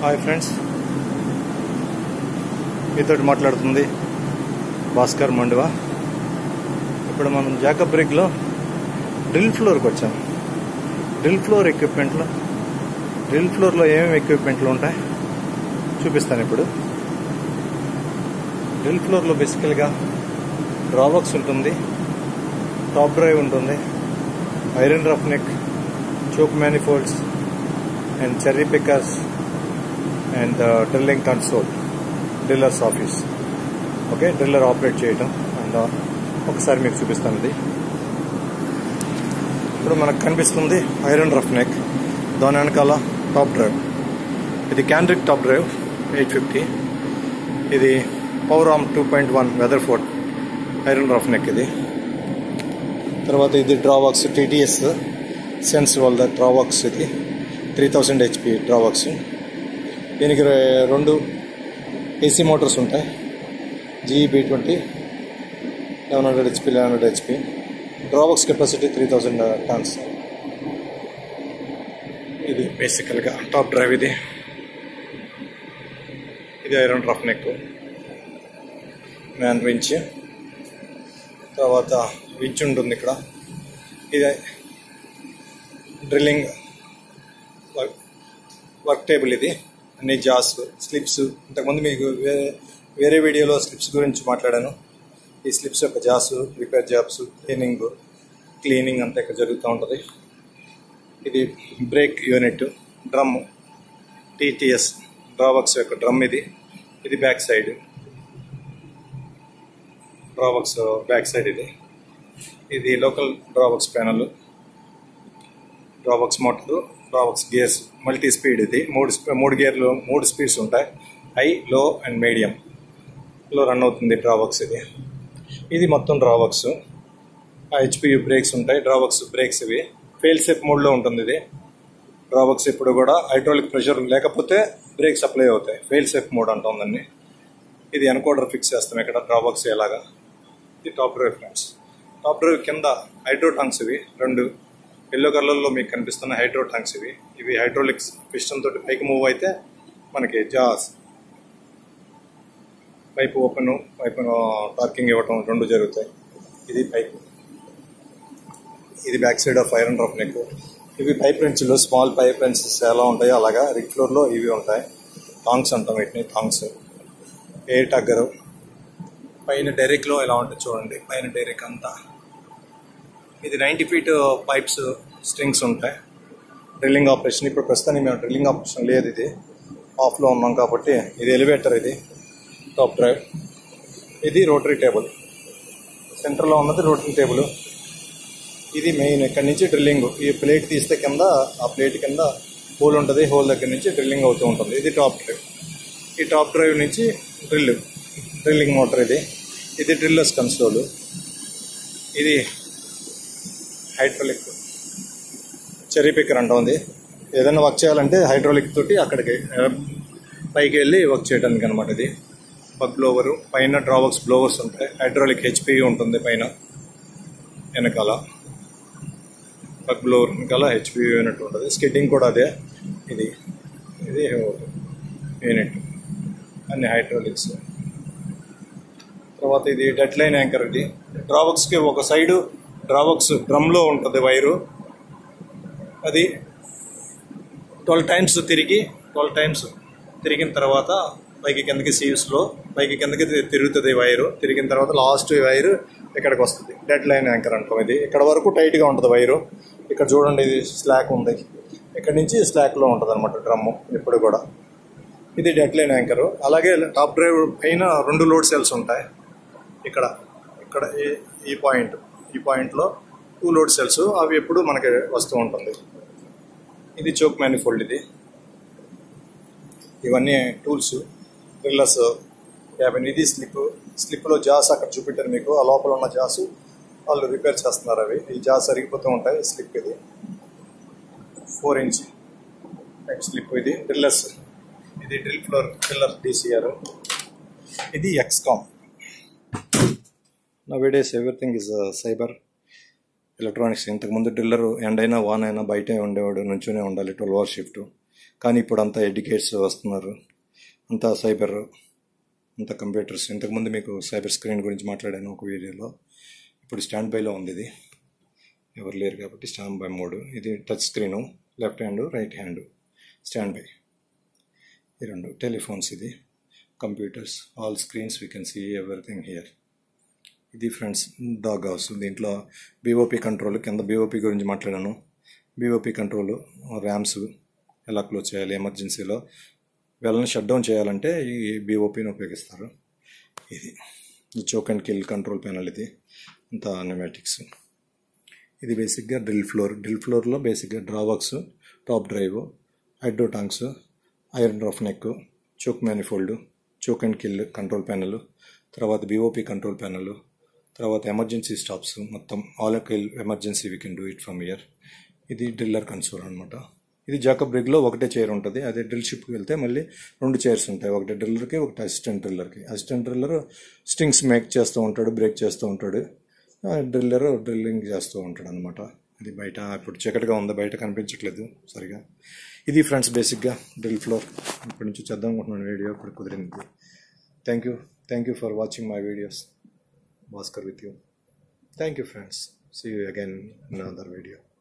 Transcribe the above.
hi friends మీతోటి మాట్లాడుతుంది భాస్కర్ మండువా ఇప్పుడు మనం జాకబ్ బ్రిగ్లో డ్రిల్ ఫ్లోర్కి వచ్చాం డ్రిల్ ఫ్లోర్ ఎక్విప్మెంట్లో డ్రిల్ ఫ్లోర్లో ఏమేమి ఎక్విప్మెంట్లు ఉంటాయి చూపిస్తాను ఇప్పుడు డ్రిల్ ఫ్లోర్లో బేసికల్గా డ్రాబాక్స్ ఉంటుంది టాప్ డ్రైవ్ ఉంటుంది iron rough neck choke manifolds and cherry pickers and uh, drilling console drillers office okay driller operate చేయటం అండ్ ఒకసారి మీకు చూపిస్తాను ఇది ఇప్పుడు మనకు కనిపిస్తుంది ఐరన్ రఫ్ నెక్ దాని వెనకాల టాప్ డ్రైవ్ ఇది Canrig top drive eight fifty ఇది పవర్ ఆమ్ two point one Weatherford iron rough neck ఇది తర్వాత ఇది డ్రాబాక్స్ టీటీఎస్ సెన్స్ వాళ్ళ డ్రాబాక్స్ ఇది త్రీ థౌజండ్ హెచ్పి డ్రాబాక్స్ దీనికి రె- రెండు ఏసీ మోటార్స్ ఉంటాయి GEB twenty eleven hundred HP eleven hundred HP drawworks capacity three thousand tons ఇది బేసికల్గా టాప్ డ్రైవ్ ఇది ఇది iron rough neck man winch తర్వాత వించ్ ఉంటుంది ఇక్కడ ఇది డ్రిల్లింగ్ వర్క్ వర్క్ టేబుల్ ఇది అన్ని జాస్ స్లిప్స్ ఇంతకుముందు మీకు వేరే వేరే వీడియోలో స్లిప్స్ గురించి మాట్లాడాను ఈ స్లిప్స్ యొక్క jaws repair jobs cleaning cleaning అంతా ఇక్కడ జరుగుతూ ఉంటుంది ఇది brake unit drum TTS drawworks యొక్క డ్రమ్ ఇది ఇది back side drawworks back side ఇది ఇది local drawworks panel drawworks motor drawworks gears multi speed ఇది మూడు స్పీ- మూడు గేర్లు మూడు స్పీడ్స్ ఉంటాయి హై లో అండ్ మీడియం లో రన్ అవుతుంది డ్రాబాక్స్ ఇది ఇది మొత్తం డ్రాబాక్స్ హెచ్పియు బ్రేక్స్ ఉంటాయి డ్రాబాక్స్ బ్రేక్స్ ఇవి ఫెయిల్ సేఫ్ మోడ్లో ఉంటుంది ఇది డ్రాబాక్స్ ఇప్పుడు కూడా హైడ్రాలిక్ ప్రెషర్ లేకపోతే బ్రేక్స్ అప్లై అవుతాయి ఫెయిల్ సేఫ్ మోడ్ అంటుందండి ఇది ఎన్కోడర్ ఫిక్స్ చేస్తాం ఇక్కడ డ్రాబాక్స్ ఎలాగా ఇది top drive friends top drive కింద హైడ్రో ట్యాంక్స్ ఇవి రెండు ఎల్లో కలర్లో మీకు కనిపిస్తున్న హైడ్రో ట్యాంక్స్ ఇవి ఇవి హైడ్రోలిక్స్ పిస్టన్ తోటి పైకి మూవ్ అయితే మనకి jaws pipe open pipe torquing ఇవ్వటం రెండు జరుగుతాయి ఇది పైప్ ఇది back side of iron rough neck ఇవి పైప్ రెంచ్లు స్మాల్ పైప్ రెంచెస్ ఎలా ఉంటాయో అలాగా రిక్ ఫ్లోర్లో ఇవి ఉంటాయి టాంగ్స్ అంటాం వీటిని టాంగ్స్ ఎయిర్ టగ్గరు పైన డైరెక్ట్లో ఎలా ఉంటుంది చూడండి పైన డైరెక్ట్ అంతా ఇది నైంటీ ఫీట్ పైప్స్ స్ట్రింగ్స్ ఉంటాయి డ్రిల్లింగ్ ఆపరేషన్ ఇప్పుడు ప్రస్తుతానికి మేము డ్రిల్లింగ్ ఆపరేషన్ లేదు ఇది ఆఫ్లో ఉన్నాం కాబట్టి ఇది ఎలివేటర్ ఇది టాప్ డ్రైవ్ ఇది రోటరీ టేబుల్ సెంటర్లో ఉన్నది రోటరీ టేబుల్ ఇది మెయిన్ ఇక్కడ నుంచి డ్రిల్లింగ్ ఈ ప్లేట్ తీస్తే కింద ఆ ప్లేట్ కింద హోల్ ఉంటుంది హోల్ దగ్గర నుంచి డ్రిల్లింగ్ అవుతూ ఉంటుంది ఇది టాప్ డ్రైవ్ ఈ టాప్ డ్రైవ్ నుంచి డ్రిల్ డ్రిల్లింగ్ మోటార్ ఇది ఇది డ్రిల్లర్స్ కన్సోల్ ఇది హైడ్రాలిక్ చెరీ పిక్కర్ అంటుంది ఏదైనా వర్క్ చేయాలంటే హైడ్రాలిక్ తోటి అక్కడికి ఆ, పైకి వెళ్ళి వర్క్ చేయడానికి అనమాట ఇది బగ్ బ్లోవరు పైన డ్రాబాక్స్ బ్లోవర్స్ ఉంటాయి హైడ్రాలిక్ హెచ్పి ఉంటుంది పైన వెనకాల బగ్ బ్లోవర్ వెనకాల హెచ్పి యూనిట్ ఉంటుంది స్కిడ్డింగ్ కూడా అదే ఇది ఇది యూనిట్ అన్ని హైడ్రాలిక్స్ తర్వాత ఇది డెడ్ లైన్ యాంకర్ ఇది డ్రాబాక్స్కి ఒక సైడు డ్రాబాక్స్ డ్రమ్లో ఉంటుంది వైరు అది ట్వెల్వ్ టైమ్స్ తిరిగి ట్వెల్వ్ టైమ్స్ తిరిగిన తర్వాత పైకి కిందకి సీవ్స్లో పైకి కిందకి తి- తిరుగుతుంది వైరు తిరిగిన తర్వాత లాస్ట్ వైరు ఇక్కడికి వస్తుంది డెడ్ లైన్ యాంకర్ అంటాం ఇది ఇక్కడ వరకు టైట్గా ఉంటుంది వైరు ఇక్కడ చూడండి ఇది స్లాక్ ఉంది ఇక్కడ నుంచి స్లాక్లో ఉంటుంది అనమాట డ్రమ్ము ఎప్పుడు కూడా ఇది డెడ్ లైన్ యాంకర్ అలాగే టాప్ డ్రైవ్ పైన రెండు లోడ్ సెల్స్ ఉంటాయి ఇక్కడ ఇక్కడ ఈ- ఈ పాయింట్ ఈ పాయింట్లో టూ లోడ్ సెల్స్ అవి ఎప్పుడు మనకి వస్తూ ఉంటుంది ఇది చోక్ మ్యానిఫోల్డ్ ఇది ఇవన్నీ టూల్స్ డ్రిల్లర్స్ క్యాబిన్ ఇది స్లిప్ స్లిప్లో జాస్ అక్కడ చూపెట్టారు మీకు ఆ లోపల ఉన్న జాసు వాళ్ళు రిపేర్ చేస్తున్నారు అవి ఈ జాస్ అరిగిపోతూ ఉంటాయి స్లిప్ ఇది ఫోర్ ఇంచ్ టైప్ స్లిప్ ఇది డ్రిల్లర్స్ ఇది డ్రిల్ ఫ్లోర్ డ్రిల్లర్ డీసీఆర్ ఇది ఎక్స్కామ్ nowadays everything is cyber electronics ఇంతకుముందు డ్రిల్లర్ ఎండ్ అయినా వాన్ అయినా బయటే ఉండేవాడు నుంచునే ఉండాలి ట్వెల్వ్ అవర్ షిఫ్ట్ కానీ ఇప్పుడు అంతా ఎడ్యుకేట్స్ వస్తున్నారు అంతా సైబర్ అంతా కంప్యూటర్స్ ఇంతకుముందు మీకు సైబర్ స్క్రీన్ గురించి మాట్లాడాను ఒక వీడియోలో ఇప్పుడు స్టాండ్ బైలో ఉంది ఇది ఎవరు లేరు కాబట్టి స్టాండ్ బై మోడ్ ఇది touch screen left hand right hand stand by ఈ రెండు టెలిఫోన్స్ ఇది computers all screens we can see everything here ఇది ఫ్రెండ్స్ డాగ్ హౌస్ దీంట్లో బీఓపీ కంట్రోల్ కింద బీఓపీ గురించి మాట్లాడాను బీఓపీ కంట్రోల్ ర్యామ్స్ ఎలా క్లోజ్ చేయాలి ఎమర్జెన్సీలో వెళ్ళని షట్ డౌన్ చేయాలంటే ఈ బీఓపీని ఉపయోగిస్తారు ఇది ఈ choke and kill control panel ఇది అంతా న్యూమాటిక్స్ ఇది బేసిక్గా డ్రిల్ ఫ్లోర్ డ్రిల్ ఫ్లోర్లో బేసిక్గా డ్రాబాక్స్ top drive hydro tanks iron rough roughneck choke manifold choke and kill control panel తర్వాత బీఓపీ కంట్రోల్ ప్యానల్ తర్వాత ఎమర్జెన్సీ స్టాప్స్ మొత్తం all kill emergency we can do it from here ఇది driller console అనమాట ఇది Jacob బ్రిగ్లో ఒకటే chair ఉంటుంది అదే drill షిప్కి వెళ్తే మళ్ళీ రెండు చైర్స్ ఉంటాయి ఒకటి డ్రిల్లర్కి ఒకటి అసిస్టెంట్ డ్రిల్లర్కి అసిస్టెంట్ డ్రిల్లర్ స్టింగ్స్ మేక్ చేస్తూ ఉంటాడు బ్రేక్ చేస్తూ ఉంటాడు డ్రిల్లర్ డ్రిల్లింగ్ చేస్తూ ఉంటాడు అనమాట ఇది బయట ఇప్పుడు చీకటిగా ఉంది బయట కనిపించట్లేదు సరిగా ఇది ఫ్రెండ్స్ బేసిక్గా డ్రిల్ ఫ్లోర్ ఇప్పటి నుంచి చేద్దాం అనుకుంటున్నాను వీడియో ఇప్పుడు కుదిరింది thank you thank you for watching my videos Bhaskar with you thank you friends see you again in other video